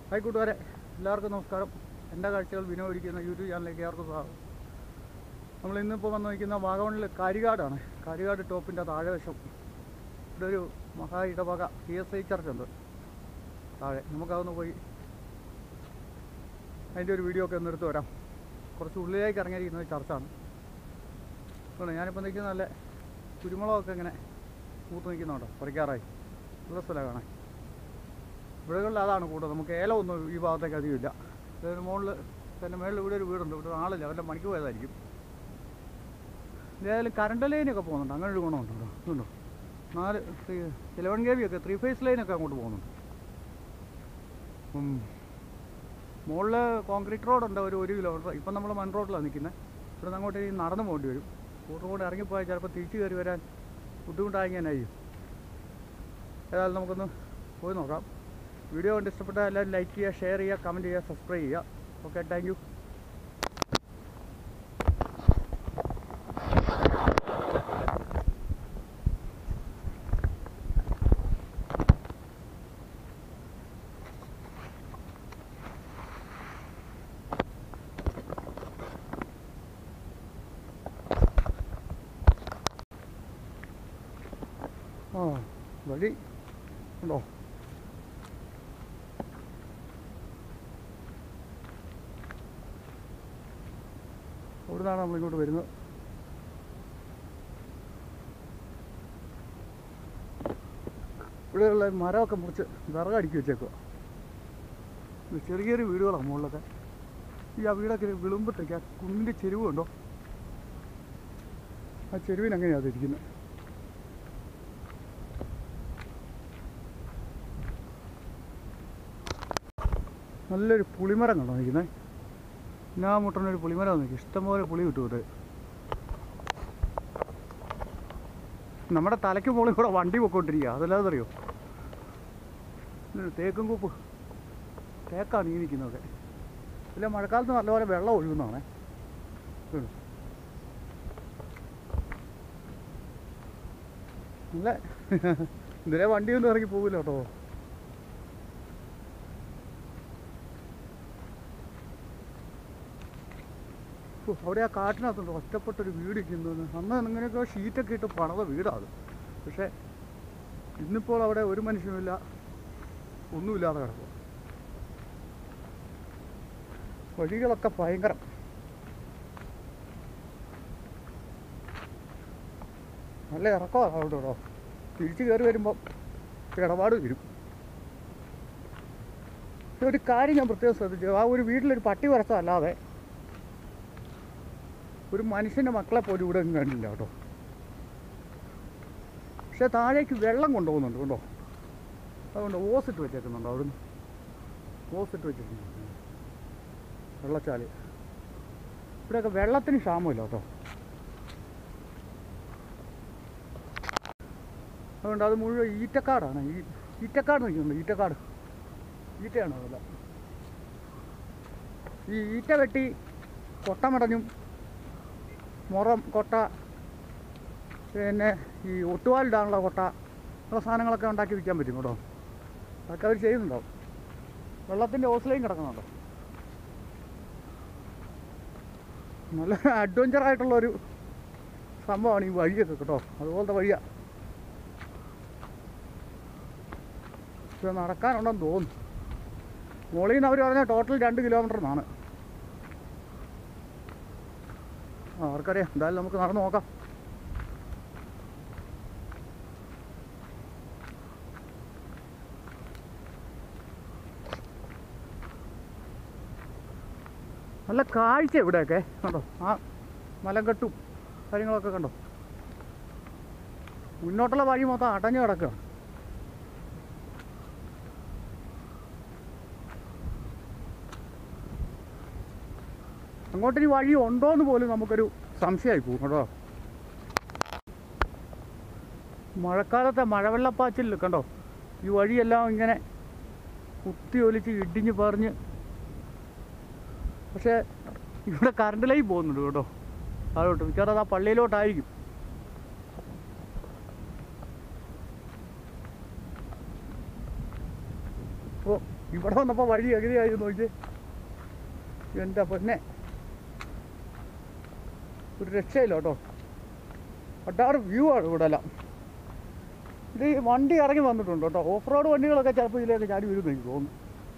Hi കൂട്ടുകാരെ എല്ലാവർക്കും നമസ്കാരം എൻ്റെ കാഴ്ചകൾ വിനോദിക്കുന്ന യൂട്യൂബ് ചാനലിലേക്ക് ഏവർക്കും സ്വാഗതം നമ്മൾ ഇന്നിപ്പോൾ വന്ന് നിൽക്കുന്ന വാഗമണിൽ കാരികാടാണ് കാരികാട് ടോപ്പിൻ്റെ താഴെവശം ഇവിടെ ഒരു മഹാ ഇടവക സി എസ് ഐ ചർച്ച് ഉണ്ട് താഴെ നമുക്കതൊന്ന് പോയി അതിൻ്റെ ഒരു വീഡിയോ ഒക്കെ ഒന്ന് എടുത്ത് വരാം കുറച്ച് ഉള്ളിലേക്ക് ഇറങ്ങിയിരിക്കുന്ന ഒരു ചർച്ചാണ് അതുകൊണ്ട് ഞാനിപ്പോൾ നിൽക്കുന്ന നല്ല കുരുമുളകൊക്കെ ഇങ്ങനെ പൂത്ത് നിൽക്കുന്നുണ്ടോ പറിക്കാറായി നല്ല സ്ഥലം കാണാൻ ഇവിടെകളിൽ അതാണ് കൂടുതൽ നമുക്ക് ഏലമൊന്നും ഈ ഭാഗത്തേക്ക് അധികമില്ല ഇതിന് മുകളിൽ തന്നെ മേളിൽ ഇവിടെ ഒരു വീടുണ്ട് ഇവിടെ ആളില്ല അവരുടെ മണിക്ക് പോയതായിരിക്കും ഏതായാലും കറണ്ട് ലൈനൊക്കെ പോകുന്നുണ്ട് അങ്ങനെ ഒരു ഗുണമുണ്ട് കേട്ടോ ഇതുണ്ടോ നാല് ഇലവൻ കെ ഒക്കെ ത്രീ ഫേസ് ലൈനൊക്കെ അങ്ങോട്ട് പോകുന്നുണ്ട് ഉം. മുകളിൽ കോൺക്രീറ്റ് റോഡുണ്ട് ഒരു ഒരു കിലോമീറ്റർ ഇപ്പം നമ്മൾ മൺ റോഡിലാണ് നിൽക്കുന്നത് ഇവിടെ നിന്ന് അങ്ങോട്ട് ഇനി നടന്നു പോകേണ്ടി വരും കൂട്ടർ കൊണ്ട് ഇറങ്ങിപ്പോയാൽ ചിലപ്പോൾ തിരിച്ച് കയറി വരാൻ ബുദ്ധിമുട്ടായിരിക്കും ഏതായാലും നമുക്കൊന്ന് പോയി നോക്കാം വീഡിയോ കണ്ട് ഇഷ്ടപ്പെട്ടാൽ എല്ലാവരും ലൈക്ക് ചെയ്യുക ഷെയർ ചെയ്യുക കമൻറ്റ് ചെയ്യുക സബ്സ്ക്രൈബ് ചെയ്യുക ഓക്കെ താങ്ക് യു ആ വഴി ഉണ്ടോ അവിടുന്നാണ് നമ്മളിങ്ങോട്ട് വരുന്നത് ഇവിടെയുള്ള മരമൊക്കെ മുറിച്ച് വിറകടുക്കി വെച്ചേക്കുക ഇത് ചെറിയ ചെറിയ വീടുകളാണ് മുകളിലൊക്കെ ഈ ആ വീടൊക്കെ വിളുമ്പിട്ടേക്ക് ആ കുന്നിൻ്റെ ചെരുവ് കണ്ടോ ആ ചെരുവിന് അങ്ങനെയാണ് അതിരിക്കുന്നത് നല്ലൊരു പുളിമരം കണ്ടോ നിൽക്കുന്നത് ഞാൻ മുട്ടനൊരു പുളിമരം നിൽക്കും ഇഷ്ടംപോലെ പുളി കിട്ടും ഇത് നമ്മുടെ തലയ്ക്ക് മുകളിൽ കൂടെ വണ്ടി പൊക്കോണ്ടിരിക്കുക അതല്ലാതെ അറിയോ ഇതൊരു തേക്കും കൂപ്പ് തേക്കാണ് ഈ നിൽക്കുന്നതൊക്കെ ഇല്ല മഴക്കാലത്ത് നല്ലപോലെ വെള്ളം ഒഴുകുന്നതാണേ ഇതുണ്ട്. നല്ല ഇതിലെ വണ്ടിയൊന്നും ഇറങ്ങി പോകില്ല കേട്ടോ ഓ, അവിടെ ആ കാട്ടിനകത്തുണ്ട് ഒറ്റപ്പെട്ടൊരു വീട് ഇരിക്കുന്നത് അന്ന് ഇങ്ങനെയൊക്കെ ഷീറ്റൊക്കെ ഇട്ട് പണത വീടാണ് പക്ഷേ ഇന്നിപ്പോൾ അവിടെ ഒരു മനുഷ്യനുമില്ല ഒന്നുമില്ലാതെ കിടക്കുക വഴികളൊക്കെ ഭയങ്കരം നല്ല ഇറക്കമാണ് അവിടെ കേട്ടോ തിരിച്ച് കയറി വരുമ്പം ഇടപാട് വരും പക്ഷെ ഒരു കാര്യം ഞാൻ പ്രത്യേകം ശ്രദ്ധിച്ചു ആ ഒരു വീട്ടിലൊരു പട്ടി വരച്ചതല്ലാതെ ഒരു മനുഷ്യൻ്റെ മക്കളെ പോലും ഇവിടെ ഒന്നും കണ്ടില്ല കേട്ടോ പക്ഷെ താഴേക്ക് വെള്ളം കൊണ്ടുപോകുന്നുണ്ട് കേട്ടോ അതുകൊണ്ട് ഓസിട്ട് വെച്ചേക്കുന്നുണ്ട് അവിടുന്ന് ഓസിട്ട് വെച്ചിട്ടുണ്ട് വെള്ളച്ചാല് ഇവിടെയൊക്കെ വെള്ളത്തിന് ക്ഷാമമില്ല കേട്ടോ അതുകൊണ്ട് അത് മുഴുവൻ ഈറ്റക്കാടാണ് ഈ ഈറ്റക്കാട് നിൽക്കുന്നുണ്ട് ഈറ്റക്കാട് ഈറ്റയാണ് അതെല്ലാം ഈ ഈറ്റ വെട്ടി കൊട്ടമടഞ്ഞും മുറം കൊട്ട പിന്നെ ഈ ഒട്ടുപാലിടാനുള്ള കൊട്ട ഉള്ള സാധനങ്ങളൊക്കെ ഉണ്ടാക്കി വിൽക്കാൻ പറ്റും കേട്ടോ അതൊക്കെ അവർ ചെയ്യുന്നുണ്ടാവും വെള്ളത്തിൻ്റെ ഓസിലയും കിടക്കുന്നുണ്ടോ നല്ല അഡ്വഞ്ചർ ആയിട്ടുള്ളൊരു സംഭവമാണ് ഈ വഴിയൊക്കെ കേട്ടോ അതുപോലത്തെ വഴിയാണ് പക്ഷെ നടക്കാനുണ്ടെന്ന് തോന്നുന്നു മുകളിൽ നിന്ന് അവർ പറഞ്ഞാൽ ടോട്ടൽ രണ്ട് കിലോമീറ്റർ എന്നാണ് ആ ആർക്കറിയാം എന്തായാലും നമുക്ക് നടന്നു നോക്കാം നല്ല കാഴ്ച ഇവിടെയൊക്കെ കണ്ടോ ആ മലങ്കട്ടും കാര്യങ്ങളൊക്കെ കണ്ടോ മുന്നോട്ടുള്ള വഴി മൊത്തം അടഞ്ഞു കിടക്കുക അങ്ങോട്ടൊരു വഴി ഉണ്ടോ എന്ന് പോലും നമുക്കൊരു സംശയമായി പോകും കേട്ടോ മഴക്കാലത്തെ മഴവെള്ളപ്പാച്ചിൽ കണ്ടോ ഈ വഴിയെല്ലാം ഇങ്ങനെ കുത്തി ഒലിച്ച് ഇടിഞ്ഞ് പറഞ്ഞ് പക്ഷേ ഇവിടെ കറണ്ട് ലൈൻ പോകുന്നുണ്ട് കേട്ടോ താഴോട്ട് മിക്കവാറും അത് ആ പള്ളിയിലോട്ടായിരിക്കും അപ്പോൾ ഈ ഇവിടെ വന്നപ്പോൾ വഴി എങ്ങനെയായി നോക്കി എൻ്റെ പൊന്നെ ഒരു രക്ഷയില്ല കേട്ടോ ഒട്ടാറ് വ്യൂ ആണ് ഇവിടെ എല്ലാം ഇത് ഈ വണ്ടി ഇറങ്ങി വന്നിട്ടുണ്ട് കേട്ടോ ഓഫ് റോഡ് വണ്ടികളൊക്കെ ചിലപ്പോൾ ഇതിലേക്ക് ചാടി വരുമെന്ന് എനിക്ക് തോന്നുന്നു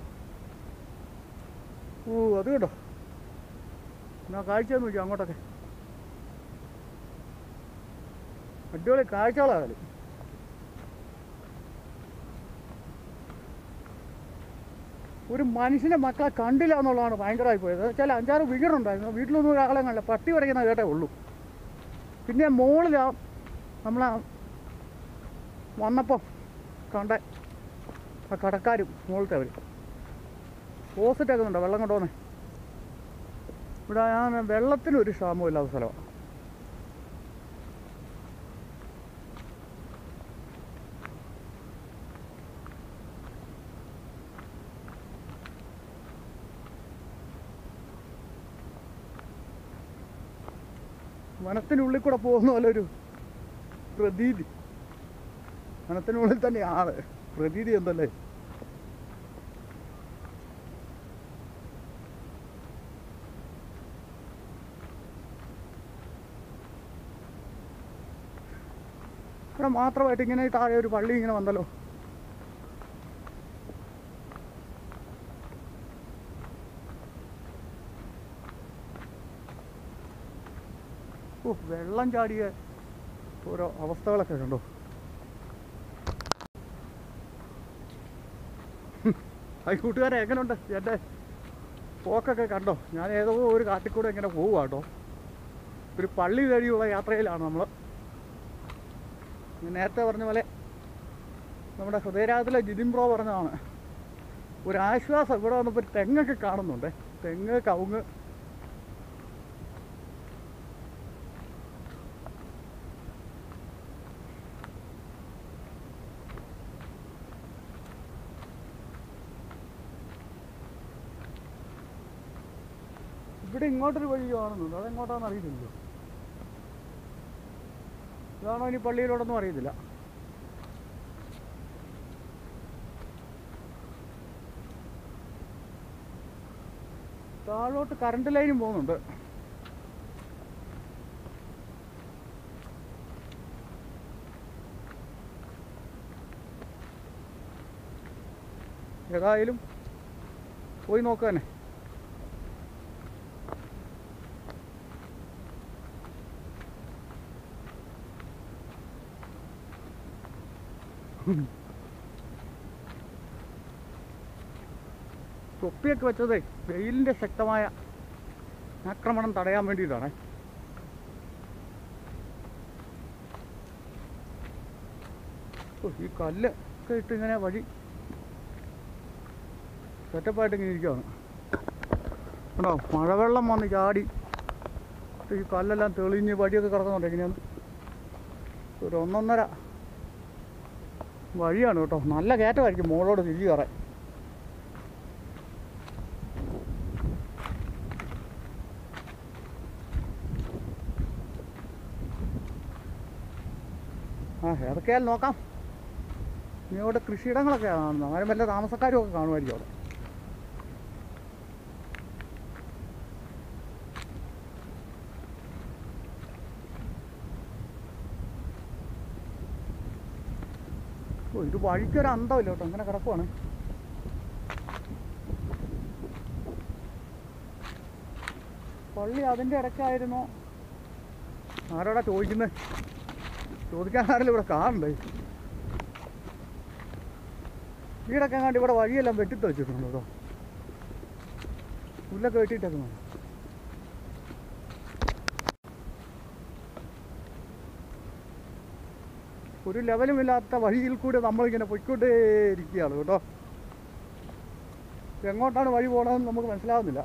ഓ അത് കേട്ടോ എന്നാ കാഴ്ച നോക്കി അങ്ങോട്ടൊക്കെ അടിപൊളി കാഴ്ചകളാണ് ഒരു മനുഷ്യൻ്റെ മക്കളെ കണ്ടില്ല എന്നുള്ളതാണ് ഭയങ്കരമായി പോയത് ചില അഞ്ചാറ് വീടുണ്ടായിരുന്നു വീട്ടിലൊന്നും ഒരാളെ കണ്ടില്ല പട്ടി പറിക്കുന്ന കേട്ടേ ഉള്ളൂ പിന്നെ മുകളിലാ നമ്മളാ വന്നപ്പം കണ്ട ആ കടക്കാരും മുകളിലത്തെ അവർ ഓസിറ്റ് ഒക്കെ ഉണ്ടോ വെള്ളം കൊണ്ടുവന്നേ ഇവിടെ ഞാൻ വെള്ളത്തിനൊരു ക്ഷാമവും ഇല്ലാത്ത സ്ഥലമാണ് വനത്തിനുള്ളിൽ കൂടെ പോകുന്ന പോലെ ഒരു പ്രതീതി വനത്തിനുള്ളിൽ തന്നെയാണ് പ്രതീതി എന്തല്ലേ ഇവിടെ മാത്രമായിട്ട് ഇങ്ങനെ താഴെ ഒരു പള്ളി ഇങ്ങനെ വന്നല്ലോ ഓ വെള്ളം ചാടിയ ഓരോ അവസ്ഥകളൊക്കെ കണ്ടോ ഹായ് കൂട്ടുകാരെ എങ്ങനെയുണ്ട് എൻ്റെ പോക്കൊക്കെ കണ്ടോ ഞാൻ ഏതോ ഒരു കാട്ടിക്കൂടെ ഇങ്ങനെ പോവുക കേട്ടോ ഒരു പള്ളി വഴിയുള്ള യാത്രയിലാണ് നമ്മൾ ഞാൻ നേരത്തെ പറഞ്ഞ പോലെ നമ്മുടെ ഹൃദയരാഗത്തിലെ ജിതിൻ ബ്രോ പറഞ്ഞതാണ് ഒരു ആശ്വാസം ഇവിടെ വന്നപ്പോൾ ഒരു തെങ്ങൊക്കെ കാണുന്നുണ്ട് തെങ്ങ് കവുങ്ങ് ഇവിടെ ഇങ്ങോട്ടൊരു വഴി കാണുന്നുണ്ട് അതെങ്ങോട്ടാണെന്ന് അറിയത്തില്ല ഇതാണോ ഇനി പള്ളിയിലോടൊന്നും അറിയത്തില്ല താഴോട്ട് കറണ്ട് ലൈനും പോകുന്നുണ്ട് ഏതായാലും പോയി നോക്കുക തന്നെ തൊപ്പിയൊക്കെ വെച്ചതേ വെയിലിൻ്റെ ശക്തമായ ആക്രമണം തടയാൻ വേണ്ടിയിട്ടാണ് ഓ, ഈ കല്ല് ഒക്കെ ഇട്ട് ഇങ്ങനെ വഴി സെറ്റപ്പായിട്ട് ഇങ്ങനെ ഇരിക്കുകയാണ് കണ്ടോ മഴവെള്ളം വന്ന് ചാടി ഈ കല്ലെല്ലാം തെളിഞ്ഞ് വഴിയൊക്കെ കിടക്കുന്നുണ്ട് എങ്ങനെയാണ് ഒരു ഒന്നൊന്നര വഴിയാണ് കേട്ടോ നല്ല കയറ്റമായിരിക്കും മുകളോട് തിരിച്ചു കയറാൻ ആ ഏതൊക്കെയായാലും നോക്കാം ഇനി അവിടെ കൃഷിയിടങ്ങളൊക്കെ കാണുന്നു അങ്ങനെ വല്ല താമസക്കാരും ഒക്കെ കാണുമായിരിക്കും അവിടെ ഓ ഇത് വഴിക്കൊരു അന്തമില്ല കേട്ടോ അങ്ങനെ കിടക്കുവാണ് പള്ളി അതിൻ്റെ ഇടയ്ക്കായിരുന്നോ ആരോടാ ചോദിക്കുന്നത് ചോദിക്കാൻ ആരെങ്കിലും ഇവിടെ കാണണ്ടേ വീടൊക്കെ കണ്ട് ഇവിടെ വഴിയെല്ലാം വെട്ടിത്ത് വെച്ചിട്ടുണ്ട് കേട്ടോ പുല്ലൊക്കെ വെട്ടിയിട്ടേക്കുന്നു ഒരു ലെവലുമില്ലാത്ത വഴിയിൽ കൂടെ നമ്മളിങ്ങനെ പൊയ്ക്കൊണ്ടേ ഇരിക്കുകയാണ് കേട്ടോ എങ്ങോട്ടാണ് വഴി പോകണമെന്ന് നമുക്ക് മനസ്സിലാവുന്നില്ല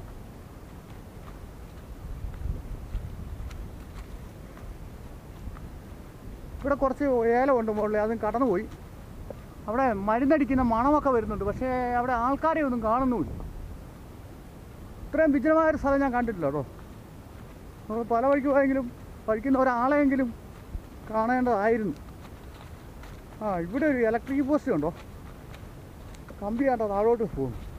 ഇവിടെ കുറച്ച് ഏലമുണ്ട് മുകളിൽ അതും കടന്നുപോയി അവിടെ മരുന്നടിക്കുന്ന മണമൊക്കെ വരുന്നുണ്ട് പക്ഷേ അവിടെ ആൾക്കാരെ ഒന്നും കാണുന്നുമില്ല ഇത്രയും വിജനമായൊരു സ്ഥലം ഞാൻ കണ്ടിട്ടില്ല കേട്ടോ നമ്മൾ പല വഴിക്ക് പോയെങ്കിലും വഴിക്കുന്ന ഒരാളെയെങ്കിലും കാണേണ്ടതായിരുന്നു ആ ഇവിടെ ഒരു ഇലക്ട്രിക് പോസ്റ്റ് ഉണ്ടോ കമ്പിയാട്ടോ താഴോട്ട് പോകുന്നു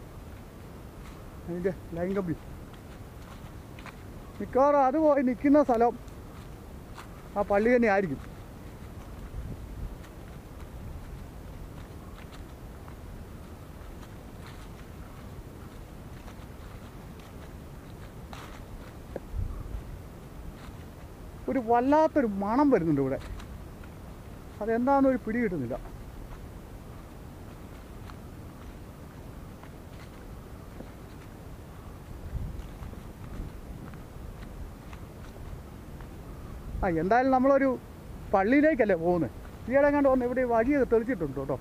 അതിൻ്റെ ലൈൻ കമ്പി മിക്കവാറും അത് പോയി നിൽക്കുന്ന സ്ഥലം ആ പള്ളി തന്നെ ആയിരിക്കും ഒരു വല്ലാത്തൊരു മണം വരുന്നുണ്ട് ഇവിടെ അതെന്താണെന്ന് ഒരു പിടി കിട്ടുന്നില്ല ആ എന്തായാലും നമ്മളൊരു പള്ളിയിലേക്കല്ലേ പോകുന്നത് ഈയിടെ കണ്ട് വന്ന് ഇവിടെ ഈ വഴിയൊക്കെ തെളിച്ചിട്ടുണ്ട് കേട്ടോ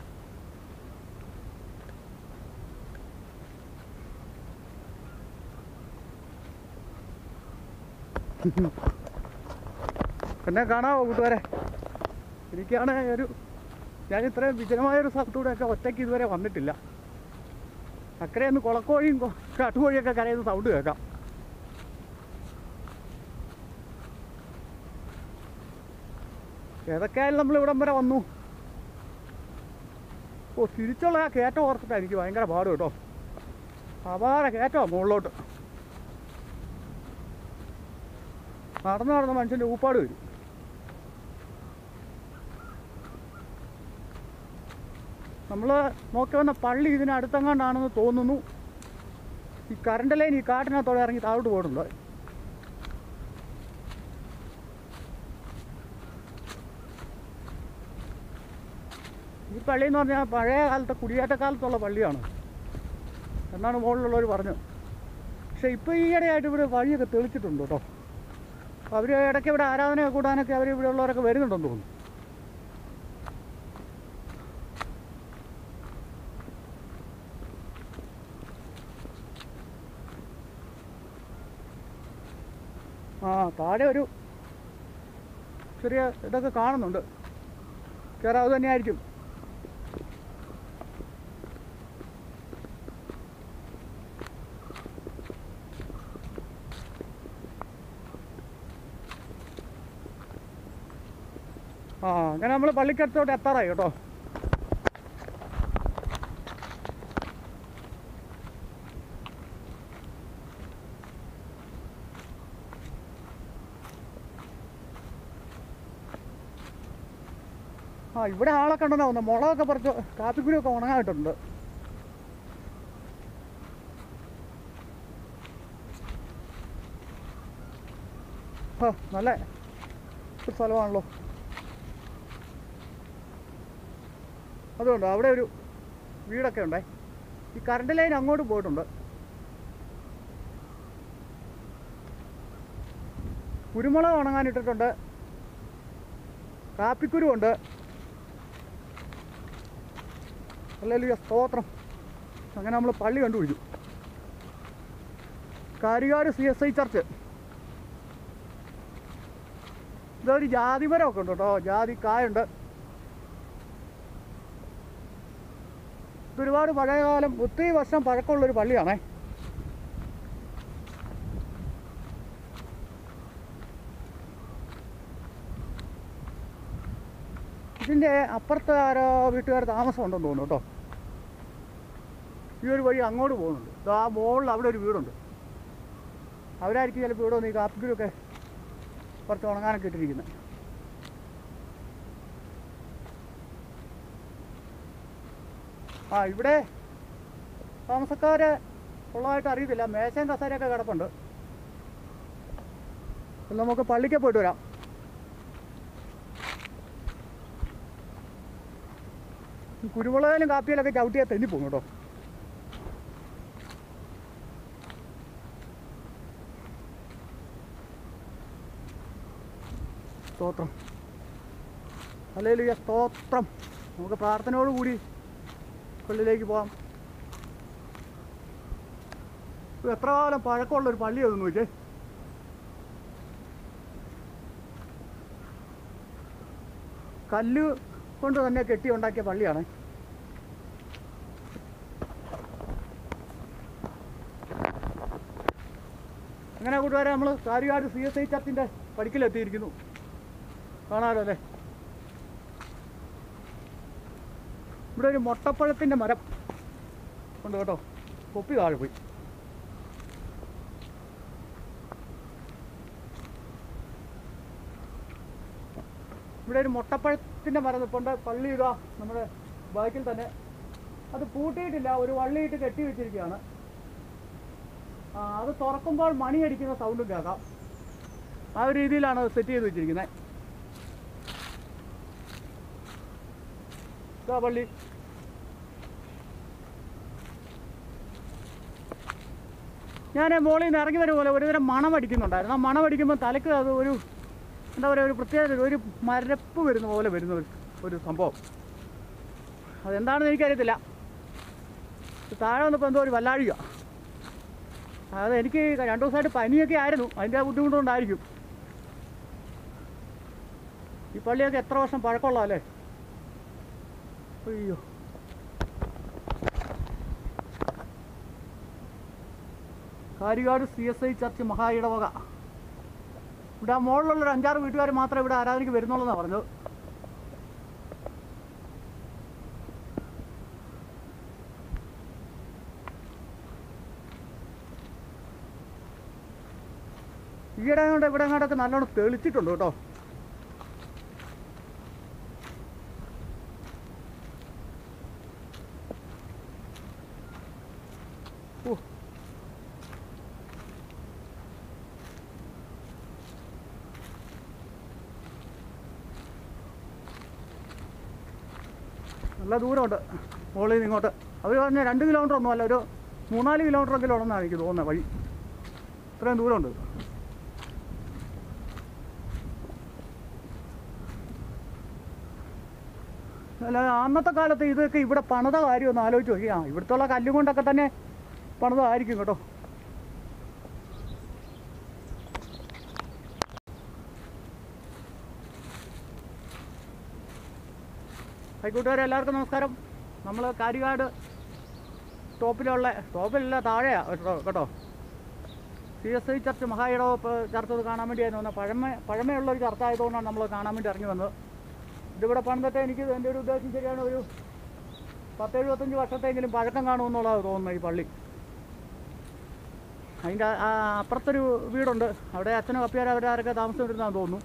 എന്നെ കാണാമോ കൂട്ടുകാരെ എനിക്കാണ് ഒരു ഞാൻ ഇത്രയും വിജനമായ ഒരു സ്ഥലത്തൂടെയൊക്കെ ഒറ്റയ്ക്ക് ഇതുവരെ വന്നിട്ടില്ല അക്കരയൊന്ന് കുളക്കോഴിയും കൊ- കാട്ടുകോഴിയൊക്കെ കരയുന്ന സൗണ്ട് കേൾക്കാം ഏതൊക്കെയായാലും നമ്മൾ ഇവിടം വരെ വന്നു ഓ തിരിച്ചുള്ള ആ കയറ്റം ഓർത്തിട്ടാണ് എനിക്ക് ഭയങ്കര പാട് കേട്ടോ അപാര കയറ്റമാണ് മുകളിലോട്ട് നടന്ന് നടന്ന മനുഷ്യൻ്റെ ഊപ്പാട് വരും നമ്മൾ നോക്കി വന്ന പള്ളി ഇതിനടുത്തെങ്ങാണ്ടാണെന്ന് തോന്നുന്നു ഈ കറണ്ട് ലൈൻ ഈ കാട്ടിനകത്തോടെ ഇറങ്ങി താഴോട്ട് പോയിട്ടുണ്ട് ഈ പള്ളി എന്ന് പറഞ്ഞാൽ പഴയ കാലത്തെ കുടിയേറ്റ കാലത്തുള്ള പള്ളിയാണ് എന്നാണ് മുകളിലുള്ളവർ പറഞ്ഞത് പക്ഷെ ഇപ്പോൾ ഈയിടെയായിട്ട് ഇവിടെ വഴിയൊക്കെ തെളിച്ചിട്ടുണ്ട് കേട്ടോ അവർ ഇടയ്ക്ക് ഇവിടെ ആരാധന കൂടാനൊക്കെ അവർ ഇവിടെ ഉള്ളവരൊക്കെ വരുന്നുണ്ടെന്ന് തോന്നുന്നു ആ താഴെ ഒരു ചെറിയ ഇതൊക്കെ കാണുന്നുണ്ട് കയറാവ് തന്നെയായിരിക്കും ആ അങ്ങനെ നമ്മൾ പള്ളിക്കടുത്തോട്ട് എത്താറായി കേട്ടോ ആ ഇവിടെ ആളൊക്കെ ഉണ്ടെന്നാ തോന്നുന്നു മുളകൊക്കെ പറിച്ച് കാപ്പിക്കുരിയൊക്കെ ഉണങ്ങായിട്ടുണ്ട് ആ നല്ല ഒരു സ്ഥലമാണല്ലോ അതുകൊണ്ട് അവിടെ ഒരു വീടൊക്കെ ഉണ്ടേ ഈ കറണ്ട് ലൈൻ അങ്ങോട്ട് പോയിട്ടുണ്ട് കുരുമുളക് ഉണങ്ങാനിട്ടിട്ടുണ്ട് കാപ്പിക്കുരുവുണ്ട് അല്ലെങ്കിൽ സ്തോത്രം അങ്ങനെ നമ്മൾ പള്ളി കണ്ടുപിടിച്ചു Karikad C S I church ഇതൊരു ജാതി മരമൊക്കെ ഉണ്ട് കേട്ടോ ജാതി കായുണ്ട് ഇതൊരുപാട് പഴയകാലം ഒത്തിരി വർഷം പഴക്കമുള്ളൊരു പള്ളിയാണേ ഇതിൻ്റെ അപ്പുറത്ത് ആരോ വീട്ടുകാർ താമസം ഉണ്ടെന്ന് തോന്നുന്നു കേട്ടോ ഈ ഒരു വഴി അങ്ങോട്ട് പോകുന്നുണ്ട് ദാ ആ മുകളിൽ അവിടെ ഒരു വീടുണ്ട് അവരായിരിക്കും ചിലപ്പോൾ ഇവിടെ വന്ന് ഈ കാപ്പിക്കുരൊക്കെ കുറച്ച് ഉണങ്ങാനൊക്കെ ഇട്ടിരിക്കുന്നത് ആ ഇവിടെ താമസക്കാര് ഉള്ളതായിട്ട് അറിയത്തില്ല മേശയും കസേരയൊക്കെ കിടപ്പുണ്ട് അപ്പോൾ നമുക്ക് പള്ളിക്ക് പോയിട്ട് വരാം ഈ കുരുമുളകിലും കാപ്പിയിലൊക്കെ ചവിട്ടിയാൽ തെന്നിപ്പോകും കേട്ടോ സ്തോത്രം അല്ലെങ്കിൽ സ്തോത്രം നമുക്ക് പ്രാർത്ഥനയോടുകൂടി പള്ളിയിലേക്ക് പോകാം ഇത് എത്ര കാലം പഴക്കമുള്ള ഒരു പള്ളി അതെന്ന് നോക്കിയേ കല്ല് കൊണ്ട് തന്നെ കെട്ടി ഉണ്ടാക്കിയ പള്ളിയാണ് അങ്ങനെ കൂട്ടുകാരെ നമ്മൾ കാരികാട് സി എസ് ഐ ചർച്ചിൻ്റെ പടിക്കലെത്തിയിരിക്കുന്നു കാണാമല്ലോ അല്ലേ ഇവിടെ ഒരു മുട്ടപ്പഴത്തിൻ്റെ മരം ഉണ്ട് കേട്ടോ കൊപ്പി താഴെ പോയി ഇവിടെ ഒരു മുട്ടപ്പഴത്തിൻ്റെ മരം നിൽപ്പുണ്ട് പള്ളി ഇതാ നമ്മുടെ ബാക്കിൽ തന്നെ അത് പൂട്ടിയിട്ടില്ല ഒരു വള്ളിയിട്ട് കെട്ടി വെച്ചിരിക്കുകയാണ് ആ, അത് തുറക്കുമ്പോൾ മണി അടിക്കുന്ന സൗണ്ടും കേൾക്കാം ആ ഒരു രീതിയിലാണ് അത് സെറ്റ് ചെയ്ത് വെച്ചിരിക്കുന്നത് ഇതാ പള്ളി ഞാൻ മോളിൽ നിന്ന് ഇറങ്ങി വരും പോലെ ഒരുതരം മണം അടിക്കുന്നുണ്ടായിരുന്നു ആ മണം അടിക്കുമ്പോൾ തലക്ക് അത് ഒരു എന്താ പറയുക ഒരു പ്രത്യേക ഒരു മരപ്പ് വരുന്ന പോലെ വരുന്ന ഒരു ഒരു സംഭവം അതെന്താണെന്ന് എനിക്കറിയത്തില്ല താഴെ വന്നപ്പോൾ എന്തോ ഒരു വല്ലാഴിക അത് എനിക്ക് രണ്ടു ദിവസമായിട്ട് പനിയൊക്കെ ആയിരുന്നു അതിൻ്റെ ബുദ്ധിമുട്ടുകൊണ്ടായിരിക്കും ഈ പള്ളിയൊക്കെ എത്ര വർഷം പഴക്കമുള്ള അല്ലേ അയ്യോ Karikad C S I church മഹാ ഇടവക ഇവിടെ ആ മുകളിലുള്ള ഒരു അഞ്ചാറ് വീട്ടുകാർ മാത്രമേ ഇവിടെ ആരാധനയ്ക്ക് വരുന്നുള്ളൂ എന്നാണ് പറഞ്ഞത് ഈയിടെ കൊണ്ട് ഇവിടെ അങ്ങോട്ടൊക്കെ നല്ലോണം തെളിച്ചിട്ടുണ്ട് കേട്ടോ ഓ നല്ല ദൂരമുണ്ട് മുകളിൽ നിന്ന് ഇങ്ങോട്ട് അവർ പറഞ്ഞ രണ്ട് കിലോമീറ്റർ ഒന്നും അല്ല ഒരു മൂന്നാല് കിലോമീറ്റർ എങ്കിലും ഉണ്ടെന്നാണ് എനിക്ക് തോന്നുന്നത് വഴി ഇത്രയും ദൂരമുണ്ട് അല്ല അന്നത്തെ കാലത്ത് ഇതൊക്കെ ഇവിടെ പണിത കാര്യം ഒന്ന് ആലോചിച്ച് നോക്കി ആ ഇവിടുത്തെ കല്ലും കൊണ്ടൊക്കെ തന്നെ പണിതായിരിക്കും കേട്ടോ ഹൈക്കോട്ടുകാരെ എല്ലാവർക്കും നമസ്കാരം നമ്മൾ കാരികാട് ടോപ്പിലുള്ള ടോപ്പിലല്ല താഴെയാ കേട്ടോ കേട്ടോ സി എസ് ഐ ചർച്ച് മഹായിടവ് ചർച്ച ഇത് കാണാൻ വേണ്ടിയായിരുന്നു വന്നത് പഴമ പഴമയുള്ള ഒരു ചർച്ച ആയതുകൊണ്ടാണ് നമ്മൾ കാണാൻ വേണ്ടി ഇറങ്ങി വന്നത് ഇതിവിടെ പണിതൊക്കെ എനിക്ക് എൻ്റെ ഒരു ഉദ്ദേശം ശരിയാണ് ഒരു പത്തെഴുപത്തഞ്ച് വർഷത്തെങ്കിലും പഴക്കം കാണുമെന്നുള്ളതാണ് തോന്നുന്നത് ഈ പള്ളി അതിൻ്റെ ആ അപ്പുറത്തൊരു വീടുണ്ട് അവിടെ അച്ഛനും കപ്പിയാർ അവരാരൊക്കെ താമസിച്ചിരുന്നാന്ന് തോന്നുന്നു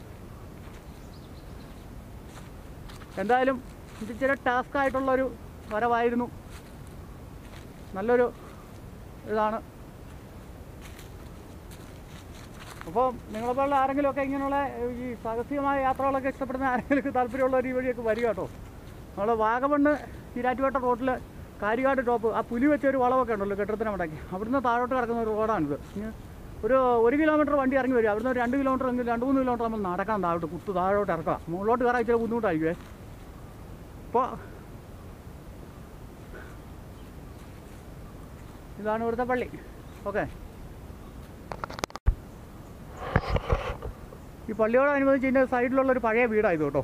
എന്തായാലും ഇത് ഇച്ചിരി ടാസ്ക് ആയിട്ടുള്ളൊരു വരവായിരുന്നു നല്ലൊരു ഇതാണ് അപ്പോൾ നിങ്ങളെപ്പോലുള്ള ആരെങ്കിലുമൊക്കെ ഇങ്ങനെയുള്ള ഈ സാഹസികമായ യാത്രകളൊക്കെ ഇഷ്ടപ്പെടുന്ന ആരെങ്കിലും താല്പര്യമുള്ളവർ ഈ വഴിയൊക്കെ വരിക കേട്ടോ നമ്മൾ വാഗമണ്ണ് ഈരാറ്റുപേട്ട റോട്ടിൽ കാരികാട് ടോപ്പ് ആ പുലി വെച്ച ഒരു വളവൊക്കെ ഉണ്ടല്ലോ കെട്ടിടത്തിന് മടക്കി അവിടുന്ന് താഴോട്ട് കിടക്കുന്ന ഒരു റോഡാണിത് ഇനി ഒരു ഒരു കിലോമീറ്റർ വണ്ടി ഇറങ്ങി വരും അവിടുന്ന് ഒരു രണ്ട് കിലോമീറ്റർ എങ്കിലും രണ്ട് മൂന്ന് കിലോമീറ്റർ നമ്മൾ നടക്കാൻ താഴോട്ട് കുത്തു താഴോട്ട് ഇറക്കാം മുകളിലോട്ട് കയറാൻ ഇച്ചിരി ബുദ്ധിമുട്ടായിരിക്കുമേ അപ്പോൾ ഇതാണ് ഇവിടുത്തെ പള്ളി ഓക്കെ ഈ പള്ളിയോടനുബന്ധിച്ച് ഇതിൻ്റെ സൈഡിലുള്ള ഒരു പഴയ വീടായത് കേട്ടോ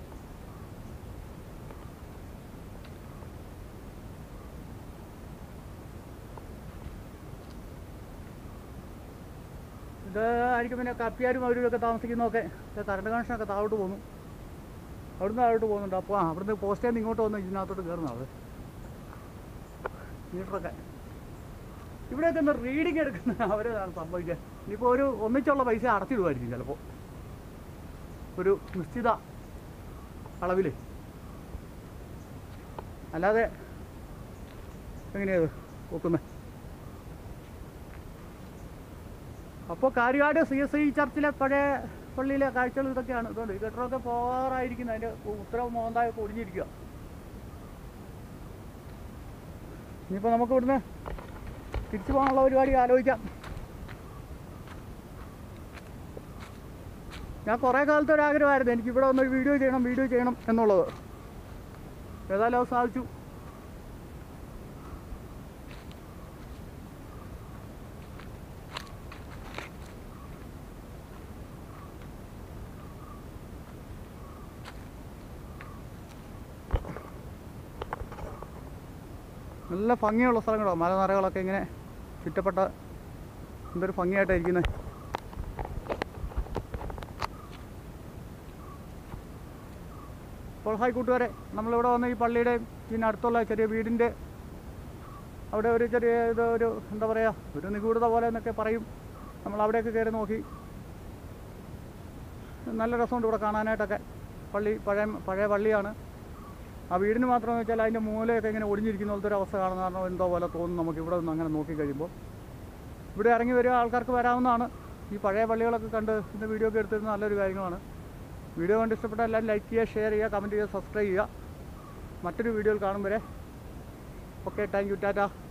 ഇത് ആയിരിക്കും പിന്നെ കപ്പിയാരും അവരും ഒക്കെ താമസിക്കുന്നതൊക്കെ ഇത് കറണ്ട് കണക്ഷനൊക്കെ താഴോട്ട് പോകുന്നു അവിടുന്ന് താഴോട്ട് പോകുന്നുണ്ട് അപ്പോൾ ആ അവിടുന്ന് പോസ്റ്റേ നിന്ന് ഇങ്ങോട്ട് വന്ന് ഇതിനകത്തോട്ട് കയറുന്നത് മീറ്ററൊക്കെ ഇവിടെയൊക്കെ ഒന്ന് റീഡിങ് എടുക്കുന്ന അവരാണ് സംഭവിക്കുക ഇനിയിപ്പോൾ ഒരു ഒന്നിച്ചുള്ള പൈസ അടച്ചിടുമായിരിക്കും ചിലപ്പോൾ ഒരു നിശ്ചിത അളവിൽ അല്ലാതെ എങ്ങനെയത് ഒക്കുന്നത് അപ്പോൾ കാര്യാട് സി എസ് ഐ ചർച്ചിലെ പഴയ പള്ളിയിലെ കാഴ്ചകൾ ഇതൊക്കെയാണ് ഇതുകൊണ്ട് ഈ കെട്ടിടമൊക്കെ പോകാറായിരിക്കുന്നത് അതിൻ്റെ ഉത്തരവ് മോന്തായൊക്കെ ഒടിഞ്ഞിരിക്കുക ഇനിയിപ്പോൾ നമുക്ക് ഇവിടുന്ന് തിരിച്ചു പോകാനുള്ള പരിപാടി ആലോചിക്കാം ഞാൻ കുറേ കാലത്തെ ഒരു ആഗ്രഹമായിരുന്നു എനിക്ക് ഇവിടെ വന്നൊരു വീഡിയോ ചെയ്യണം വീഡിയോ ചെയ്യണം എന്നുള്ളത് ഏതായാലും അത് സാധിച്ചു നല്ല ഭംഗിയുള്ള സ്ഥലങ്ങളോ മലനിരകളൊക്കെ ഇങ്ങനെ ചുറ്റപ്പെട്ട എന്തൊരു ഭംഗിയായിട്ടാണ് ഇരിക്കുന്നത് അപ്പോൾ ഹായ് കൂട്ടുകാരെ നമ്മളിവിടെ വന്ന് ഈ പള്ളിയുടെ പിന്നെ അടുത്തുള്ള ചെറിയ വീടിൻ്റെ അവിടെ ഒരു ചെറിയ ഇത് ഒരു എന്താ പറയുക ഒരു നിഗൂഢത പോലെ എന്നൊക്കെ പറയും നമ്മൾ അവിടെയൊക്കെ കയറി നോക്കി നല്ല രസമുണ്ട് ഇവിടെ കാണാനായിട്ടൊക്കെ പള്ളി പഴയ പഴയ പള്ളിയാണ് ആ വീടിന് മാത്രമെന്ന് വെച്ചാൽ അതിൻ്റെ മൂലയൊക്കെ ഇങ്ങനെ ഒടിഞ്ഞിരിക്കുന്ന പോലത്തെ ഒരു അവസ്ഥ കാണുന്ന കാരണം എന്തോ പോലെ തോന്നും നമുക്ക് ഇവിടെ നിന്ന് അങ്ങനെ നോക്കി കഴിയുമ്പോൾ ഇവിടെ ഇറങ്ങി വരിക ആൾക്കാർക്ക് വരാവുന്നതാണ് ഈ പഴയ പള്ളികളൊക്കെ കണ്ട് ഇന്ന് വീഡിയോ ഒക്കെ എടുത്തിരുന്ന നല്ലൊരു കാര്യങ്ങളാണ് വീഡിയോ കണ്ട് ഇഷ്ടപ്പെട്ട എല്ലാവരും ലൈക്ക് ചെയ്യുക ഷെയർ ചെയ്യുക കമൻറ്റ് ചെയ്യുക സബ്സ്ക്രൈബ് ചെയ്യുക മറ്റൊരു വീഡിയോയിൽ കാണും വരെ ഓക്കെ താങ്ക് യു ടാറ്റ